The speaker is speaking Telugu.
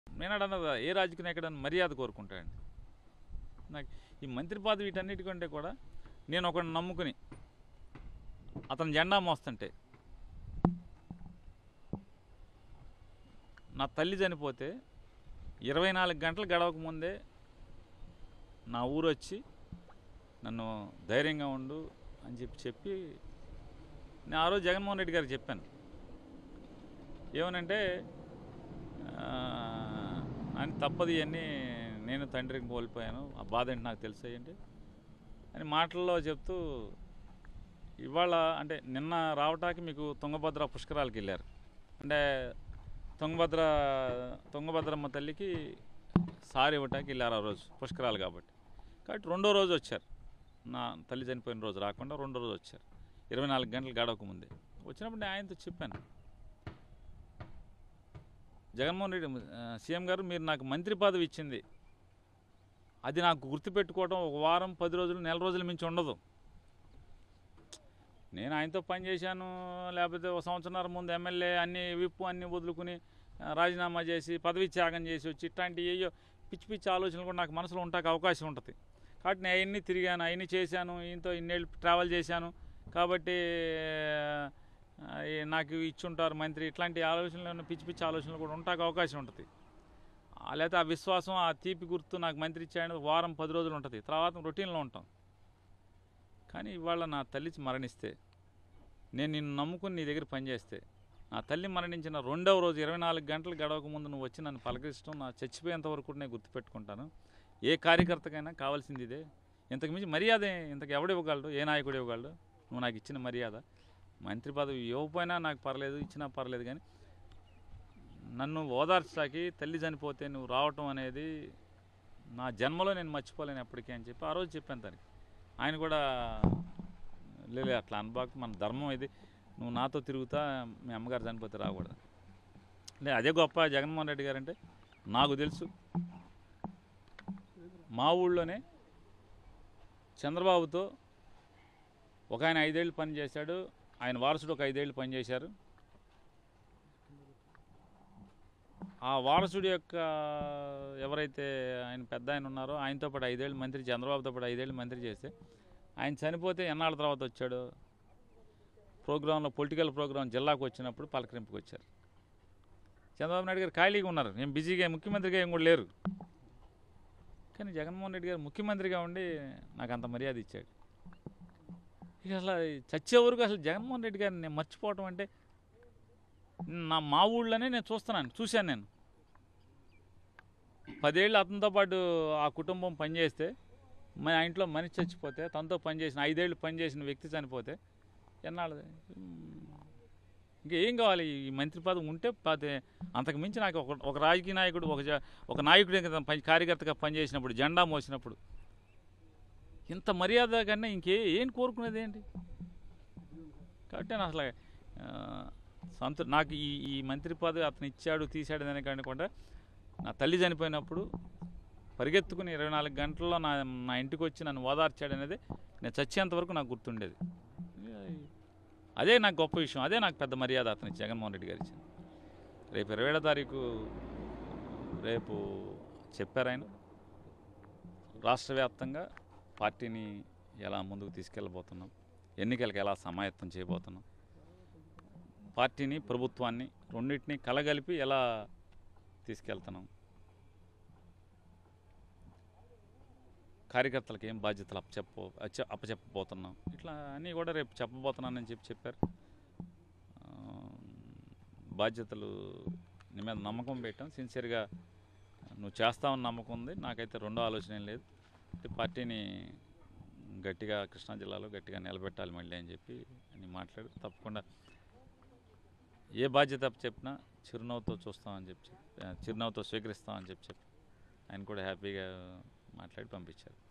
నేను అన్నది ఏ రాజకీయ నాయకుడు మర్యాద కోరుకుంటాడండి నాకు ఈ మంత్రి పదవి వీటన్నిటికంటే కూడా నేను ఒకడిని నమ్ముకుని అతను జెండా మోస్తుంటే నా తల్లి చనిపోతే ఇరవై నాలుగు గంటలు గడవక ముందే నా ఊరు వచ్చి నన్ను ధైర్యంగా ఉండు అని చెప్పి చెప్పి నేను ఆ రోజు జగన్మోహన్ రెడ్డి గారికి చెప్పాను ఏమనంటే ఆ, అని తప్పదు ఇవన్నీ నేను తండ్రిని కోల్పోయాను ఆ బాధ ఏంటి నాకు తెలిసాయండి అని మాటల్లో చెప్తూ ఇవాళ అంటే నిన్న రావటానికి మీకు తుంగభద్ర పుష్కరాలకు వెళ్ళారు అంటే తుంగభద్ర తుంగభద్రమ్మ తల్లికి సారి ఇవ్వటానికి వెళ్ళారు ఆ రోజు పుష్కరాలు కాబట్టి కాబట్టి రెండో రోజు వచ్చారు నా తల్లి చనిపోయిన రోజు రాకుండా రెండో రోజు వచ్చారు ఇరవై నాలుగు గంటలు గడవక ముందే వచ్చినప్పుడు నేను ఆయనతో చెప్పాను జగన్మోహన్ రెడ్డి ఆ, సీఎం గారు మీరు నాకు మంత్రి పదవి ఇచ్చింది అది నాకు గుర్తుపెట్టుకోవడం ఒక వారం పది రోజులు నెల రోజుల మించి ఉండదు నేను ఆయనతో పని చేశాను లేకపోతే ఒక సంవత్సరాల ముందు ఎమ్మెల్యే అన్ని విప్పు అన్ని వదులుకుని ఆ, రాజీనామా చేసి పదవి త్యాగం చేసి వచ్చి ఇట్లాంటి ఏయో పిచ్చి పిచ్చి ఆలోచనలు కూడా నాకు మనసులో ఉంటాక అవకాశం ఉంటుంది కాబట్టి నేను అవన్నీ తిరిగాను అవన్నీ చేశాను ఈయనతో ఇన్నేళ్ళు ట్రావెల్ చేశాను కాబట్టి ఆ, ఈ నాకు ఇచ్చుంటారు మంత్రి ఇట్లాంటి ఆలోచనలు ఉన్న పిచ్చి పిచ్చి ఆలోచనలు కూడా ఉంటాక అవకాశం ఉంటుంది ఆ, లేకపోతే ఆ విశ్వాసం ఆ తీపి గుర్తు నాకు మంత్రి ఇచ్చాయని వారం పది రోజులు ఉంటుంది తర్వాత రొటీన్లో ఉంటాం కానీ ఇవాళ నా తల్లి మరణిస్తే నేను నిన్ను నమ్ముకుని నీ దగ్గర పనిచేస్తే నా తల్లి మరణించిన రెండవ రోజు ఇరవై నాలుగు గంటలు గడవక ముందు నువ్వు వచ్చి నన్ను పలకరించడం నా చచ్చిపోయేంత వరకు కూడా నేను గుర్తుపెట్టుకుంటాను ఏ కార్యకర్తకైనా కావాల్సింది ఇదే ఇంతకు మించి మర్యాద ఏ- ఇంతకు ఎవడు ఇవ్వగలడు ఏ నాయకుడు ఇవ్వగలడు నువ్వు నాకు ఇచ్చిన మర్యాద మంత్రి పదవి ఇవ్వకపోయినా నాకు పర్లేదు ఇచ్చినా పర్లేదు కానీ నన్ను ఓదార్చడానికి తల్లి చనిపోతే నువ్వు రావటం అనేది నా జన్మలో నేను మర్చిపోలేను ఎప్పటికీ అని చెప్పి ఆ రోజు చెప్పాను తనకి ఆయన కూడా లేదు అట్లా అనబాకు మన ధర్మం ఇది నువ్వు నాతో తిరుగుతా మీ అమ్మగారు చనిపోతే రాకూడదు అంటే అదే గొప్ప జగన్మోహన్ రెడ్డి గారు అంటే నాకు తెలుసు మా ఊళ్ళోనే చంద్రబాబుతో ఒక ఆయన ఐదేళ్ళు పని చేశాడు ఆయన వారసుడు ఒక ఐదేళ్ళు పని చేశారు ఆ వారసుడి యొక్క ఎవరైతే ఆయన పెద్ద ఆయన ఉన్నారో ఆయనతో పాటు ఐదేళ్ళు మంత్రి చంద్రబాబుతో పాటు ఐదేళ్ళు మంత్రి చేస్తే ఆయన చనిపోతే ఎన్నాళ్ళ తర్వాత వచ్చాడు ప్రోగ్రాంలో పొలిటికల్ ప్రోగ్రాం జిల్లాకు వచ్చినప్పుడు పలకరింపుకి వచ్చారు చంద్రబాబు నాయుడు గారు ఖాళీగా ఉన్నారు నేను బిజీగా ముఖ్యమంత్రిగా ఏం కూడా లేరు కానీ జగన్మోహన్ రెడ్డి గారు ముఖ్యమంత్రిగా ఉండి నాకు అంత మర్యాద ఇచ్చాడు ఇక అసలు చచ్చే వరకు అసలు జగన్మోహన్ రెడ్డి గారిని నేను మర్చిపోవటం అంటే నా మా ఊళ్ళోనే నేను చూస్తున్నాను చూశాను నేను పదేళ్ళు అతనితో పాటు ఆ కుటుంబం పనిచేస్తే మన ఆ ఇంట్లో మనిషి చచ్చిపోతే తనతో పనిచేసిన ఐదేళ్ళు పనిచేసిన వ్యక్తి చనిపోతే ఎన్నాళ్ళది ఇంకేం కావాలి ఈ మంత్రి పదవి ఉంటే పది అంతకు మించి నాకు ఒక ఒక రాజకీయ నాయకుడు ఒక జ- ఒక నాయకుడు పని కార్యకర్తగా పనిచేసినప్పుడు జెండా మోసినప్పుడు ఇంత మర్యాద కన్నా ఇంకే ఏం కోరుకునేది ఏంటి కాబట్టి నేను అసలు ఆ, సంతృ నాకు ఈ ఈ మంత్రి పదవి అతను ఇచ్చాడు తీశాడు అని కాకుండా నా తల్లి చనిపోయినప్పుడు పరిగెత్తుకుని ఇరవై నాలుగు గంటల్లో నా నా ఇంటికి వచ్చి నన్ను ఓదార్చాడు అనేది నేను చచ్చేంత వరకు నాకు గుర్తుండేది అదే నాకు గొప్ప విషయం అదే నాకు పెద్ద మర్యాద అతను జగన్మోహన్ రెడ్డి గారు ఇచ్చింది రేపు ఇరవై ఏడో తారీఖు రేపు చెప్పారు ఆయన రాష్ట్ర వ్యాప్తంగా పార్టీని ఎలా ముందుకు తీసుకెళ్ళబోతున్నాం ఎన్నికలకు ఎలా సమాయత్తం చేయబోతున్నాం పార్టీని ప్రభుత్వాన్ని రెండింటిని కలగలిపి ఎలా తీసుకెళ్తున్నాం కార్యకర్తలకు ఏం బాధ్యతలు అప్పచెప్ప అచ్చ- అప్పచెప్పబోతున్నాం ఇట్లా అన్నీ కూడా రేపు చెప్పబోతున్నానని చెప్పి చెప్పారు ఆ, బాధ్యతలు నీ మీద నమ్మకం పెట్టాం సిన్సియర్గా నువ్వు చేస్తావని నమ్మకం ఉంది నాకైతే రెండో ఆలోచన ఏం లేదు అంటే పార్టీని గట్టిగా కృష్ణా జిల్లాలో గట్టిగా నిలబెట్టాలి మళ్ళీ అని చెప్పి అని మాట్లాడు తప్పకుండా ఏ బాధ్యత చెప్పినా చిరునవ్వుతో చూస్తామని చెప్పి చెప్పి- చిరునవ్వుతో స్వీకరిస్తామని చెప్పి చెప్పి ఆయన కూడా హ్యాపీగా మాట్లాడి పంపించారు